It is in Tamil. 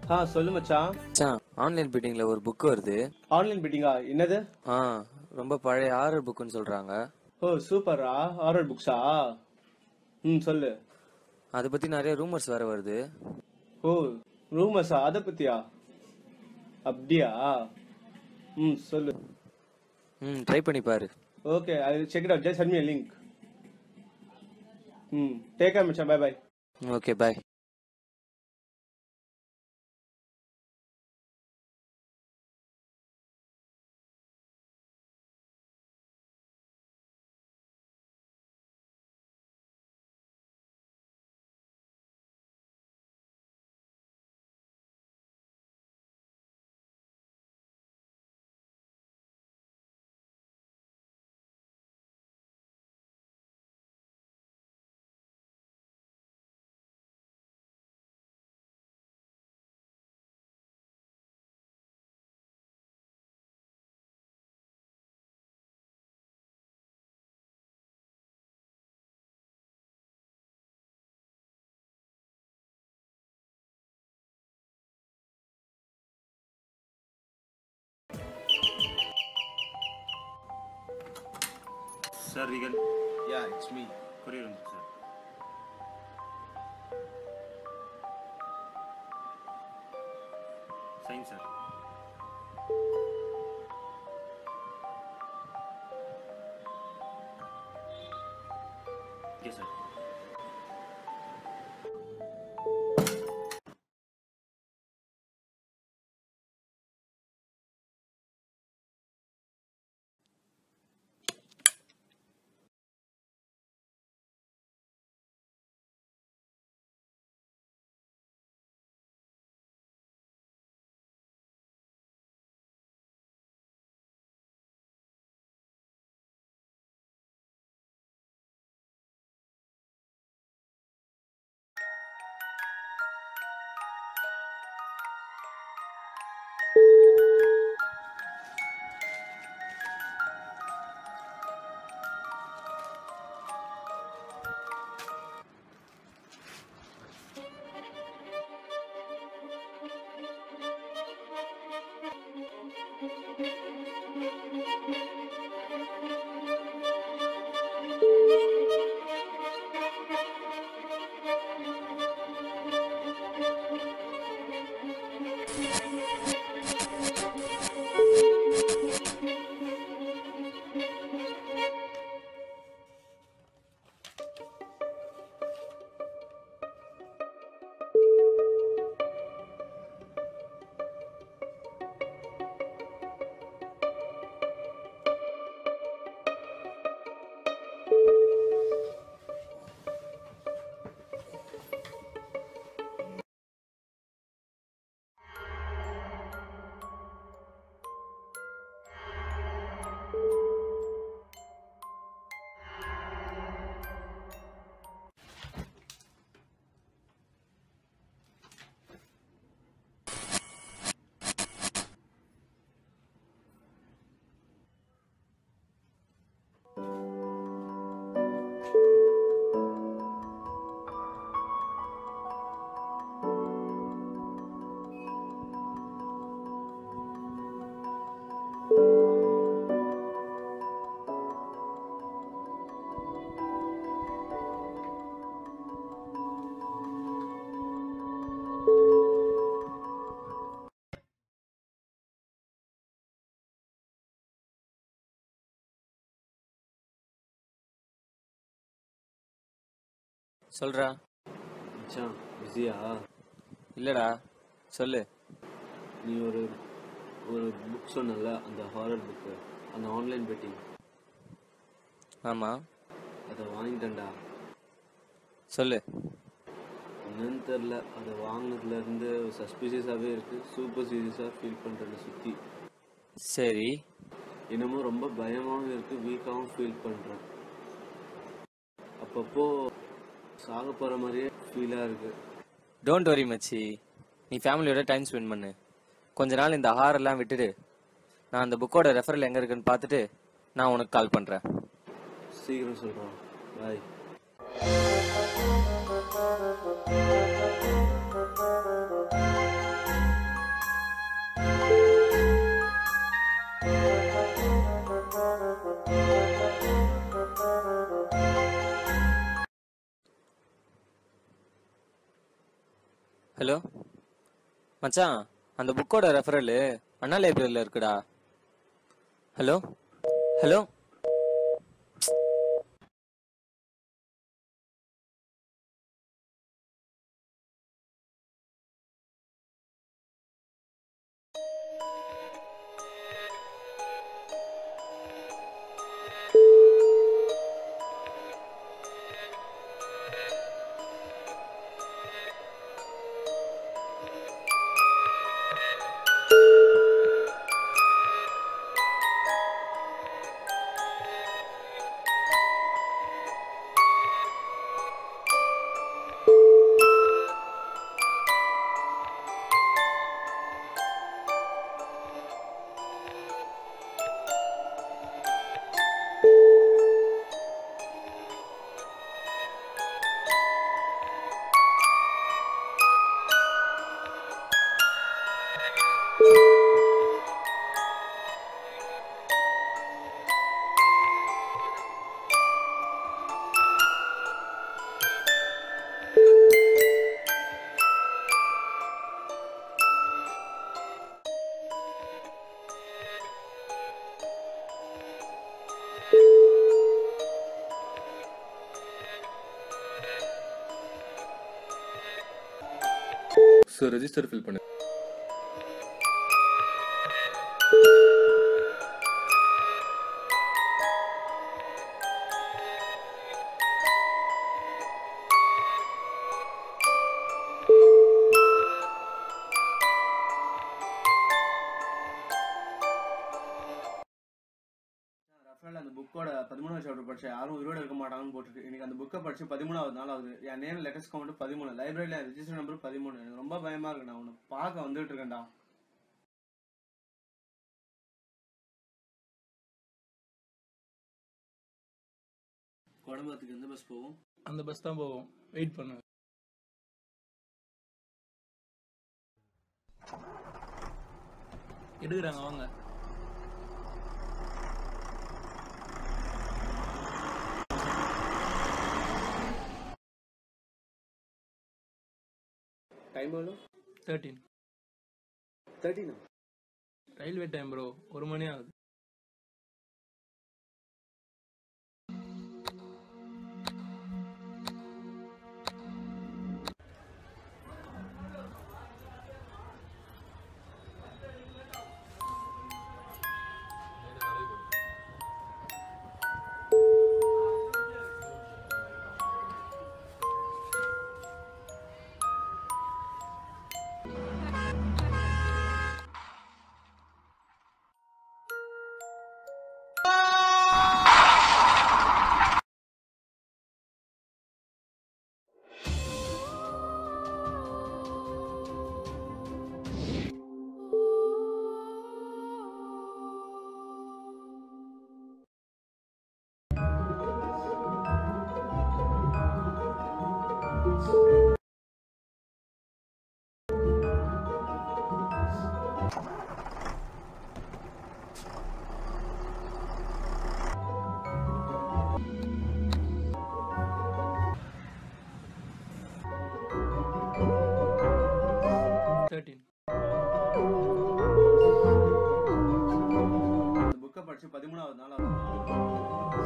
ஆ சொல்லு மச்சான் மச்சான் ஆன்லைன் பீட்டிங்ல ஒரு புக் வருது ஆன்லைன் மீட்டிங்கா என்னது ஆ ரொம்ப பழைய ஆரர் புக்குன்னு சொல்றாங்க ஓ சூப்பரா ஹாரர் புக்ஸா ம் சொல்லு அதை பத்தி நிறைய ரூமர்ஸ் வேற வருது ஓ ரூமர்ஸா அதை பத்தியா அப்படியா ம் சொல்லு ம் ட்ரை பண்ணி பாரு okay I check it out just send me link hmm take care மச்சான் bye bye okay bye Sir, we can. Yeah, it's me. Courier room, sir. Sign, sir. Yes, sir. சொல்றா மச்சான் பிஸியா இல்லடா சொல்லு நீ ஒரு ஒரு புக் சொன்னல அந்த ஹாரர் புக்கு அந்த ஆன்லைன் பெட்டிங் ஆமா அதை வாங்கிட்டேன்டா சொல்லு என்னன்னு தெரில அதை வாங்கினதுலேருந்து சஸ்பீஷியஸாகவே இருக்குது சூப்பர் சீரியஸாக ஃபீல் பண்ணுறேன் சுற்றி சரி என்னமோ ரொம்ப பயமாகவும் இருக்குது வீக்காகவும் ஃபீல் பண்ணுறேன் அப்பப்போ சாக போகிற மாதிரியே ஃபீலாக இருக்குது டோன்ட் வரி மச்சி நீ ஃபேமிலியோட டைம் ஸ்பெண்ட் பண்ணு கொஞ்ச நாள் இந்த ஹாரெல்லாம் விட்டுடு நான் அந்த புக்கோட ரெஃபரல் எங்க இருக்குன்னு பார்த்துட்டு நான் உனக்கு கால் பண்றேன் சீக்கிரம் சொல்கிறோம் பாய் ஹலோ மச்சான் அந்த புக்கோட ரெஃபரல் அண்ணா லைப்ரரியில் இருக்குடா hello hello sir register fill பண்ணு ரஃபேல் அந்த புக்கோட பதிமூணாவது சாப்டர் படிச்ச யாரும் உயிரோட இருக்க மாட்டாங்கன்னு போட்டுருக்கு இன்னைக்கு அந்த புக்கை படிச்சு பதிமூணாவது நாள் ஆகுது என் நேம் லெட்டஸ்ட் கவுண்ட் பதிமூணு லைப்ரரியில் ரெஜிஸ்டர் நம்பர் பதிமூணு எனக்கு ரொம்ப பயமா இருக்கு நான் உன்னை பார்க்க வந்துட்டு இருக்கேன்டா குடம்பத்துக்கு எந்த பஸ் போகும் அந்த பஸ் தான் போவோம் வெயிட் பண்ணு எடுக்கிறாங்க வாங்க டைம் எவ்வளோ தேர்ட்டீன் தேர்ட்டினா ரயில்வே டைம் ப்ரோ ஒரு மணி ஆகுது தேர்ட்டீன் அந்த புக்கை படிச்சு பதிமூணாவது நாள் ஆகுது